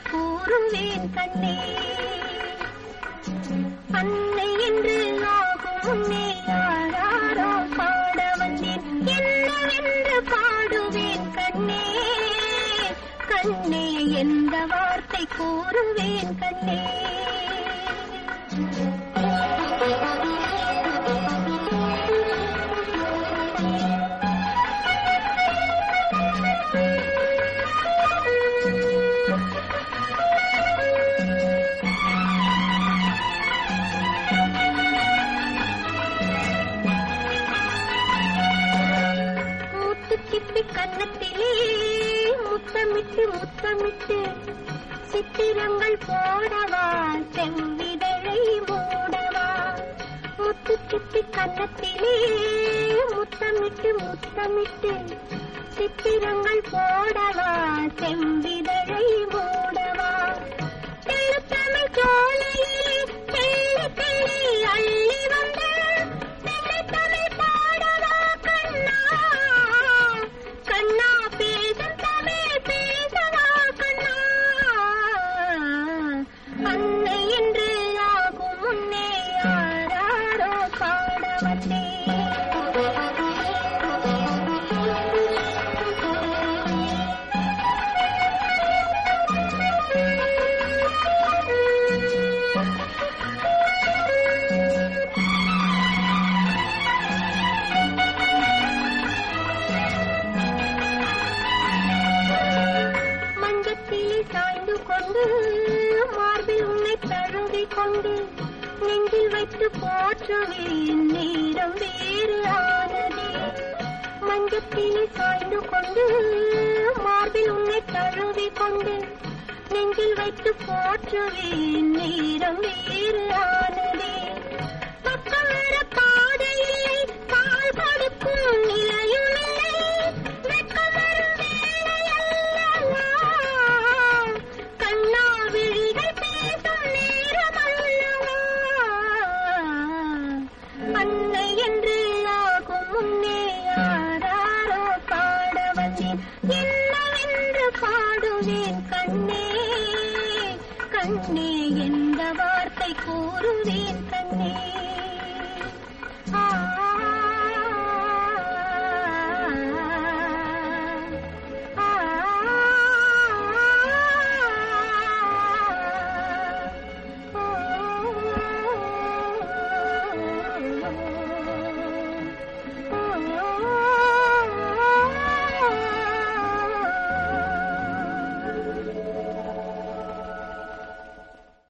கூறுவேன் கண்ணே அன்னை என்று ஆகும் முன்னே யாராரோ பாட வந்தேன் என்னவென்று பாடுவேன் கண்ணே கண்ணே எந்த வார்த்தை கூறுவேன் கண்ணே முத்துச்சிப்பி கன்னத்திலே முத்தமிட்டு முத்தமிட்டு சித்திரங்கள் போடவா செவ்விதழை மூடவா முத்துச்சிப்பி கன்னத்திலே முத்தமிட்டு முத்தமிட்டு சித்திரங்கள் போடவா செவ்விதழை மூடவா தெள்ளுத்தமிழ் சோலையிலே தெள்ளி தெள்ளி அள்ளி வந்த தெள்ளுத்தமிழ் பாடவா கண்ணா கண்ணா பேசும் தமிழ் பேசவா கண்ணா அன்னை என்று ஆகும் முன்னே யாராரோ பாட மஞ்சத்திலே சாய்ந்து கொண்டு மார்பில் உன்னை தழுவி கொண்டு நெஞ்சில் வைத்து போற்றுவேன் நேரம் வேறு ஆனதே மஞ்சத்திலே சாய்ந்து கொண்டு மார்பில் உன்னை தழுவி கொண்டு நெஞ்சில் வைத்து போற்றுவேன் நேரம் வேறு ஆனதே பக்கம் வர பாதையில்லை கால் கொடுக்கும் நிலையும் இல்லை வெட்கம் வரும் வேளையல்லவா கண்ணா விழிகள் பேசும் நேரமல்லவா அன்னை என்று ஆகும் முன்னே யாராரோ பாட வந்தேன் என்னவென்று பாடுவேன் கண்ணே கண்ணே எந்த வார்த்தை கூறுவேன் கண்ணே